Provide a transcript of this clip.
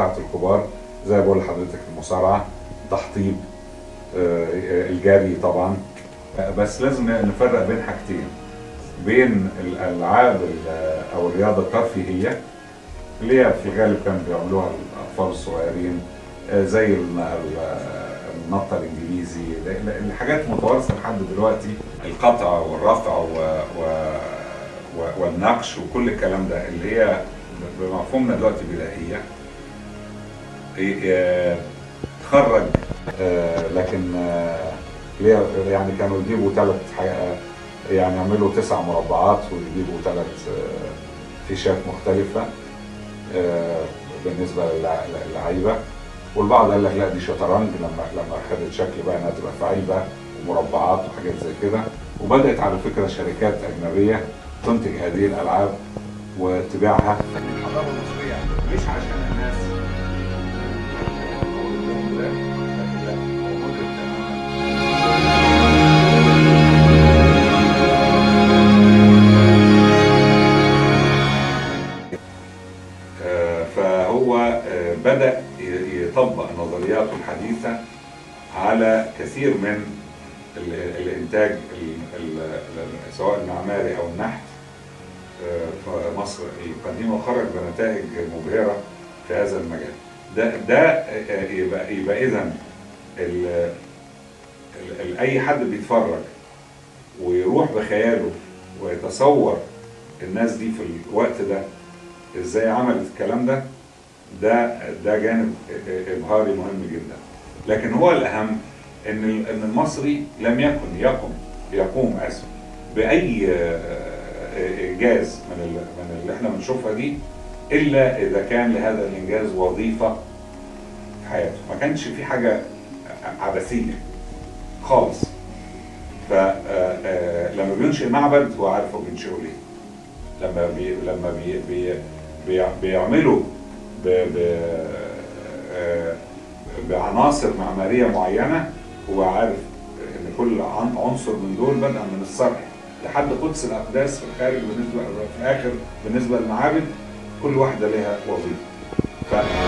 بتاعت الكبار زي بقول لحضرتك المصارعه تحطيب آه، الجري طبعا آه، بس لازم نفرق بين حاجتين بين الالعاب ال- او الرياضه الترفيهيه اللي هي في الغالب كانوا بيعملوها الاطفال الصغيرين آه، زي الن- ال- النط الانجليزي ال- ال- الحاجات متوارثه لحد دلوقتي القطع والرفع و... و... و... والنقش وكل الكلام ده اللي هي بمفهومنا دلوقتي بدائيه إيه، تخرج آه، لكن آه، اللي هي يعني كانوا يجيبوا ثلاث يعني يعملوا تسع مربعات ويجيبوا ثلاث فيشات مختلفة آه، بالنسبة للع- للعيبة والبعض قال لك لا دي شطرنج لما لما خدت شكل بقى انها تبقى في علبة ومربعات وحاجات زي كده وبدأت على فكرة شركات أجنبية تنتج هذه الألعاب وتبيعها الحضارة المصرية مش عشان الناس آه، فهو آه، بدأ ي- يطبق نظرياته الحديثة على كثير من ال- الإنتاج ال- ال- ال- سواء المعماري أو النحت آه، في مصر القديمة وخرج بنتائج مبهرة في هذا المجال ده ده آه، يبقى يبقى إذا ال- ال- ال- أي حد بيتفرج ويروح بخياله ويتصور الناس دي في الوقت ده ازاي عملت الكلام ده ده ده جانب ابهاري مهم جدا لكن هو الاهم ان ال- ان المصري لم يكن يقم يقوم اسف باي آه، انجاز من ال- من اللي احنا بنشوفها دي الا اذا كان لهذا الانجاز وظيفه في حياته ما كانش في حاجه عبثيه خالص فلما بينشئ معبد هو عارف هو بينشئه ليه لما بي لما بي بي بي بيعملوا ب ب آه، بعناصر معماريه معينه هو عارف ان كل عن- عنصر من دول بدءا من الصرح لحد قدس الاقداس في الخارج بالنسبه في الاخر بالنسبه للمعابد كل واحده لها وظيفه ف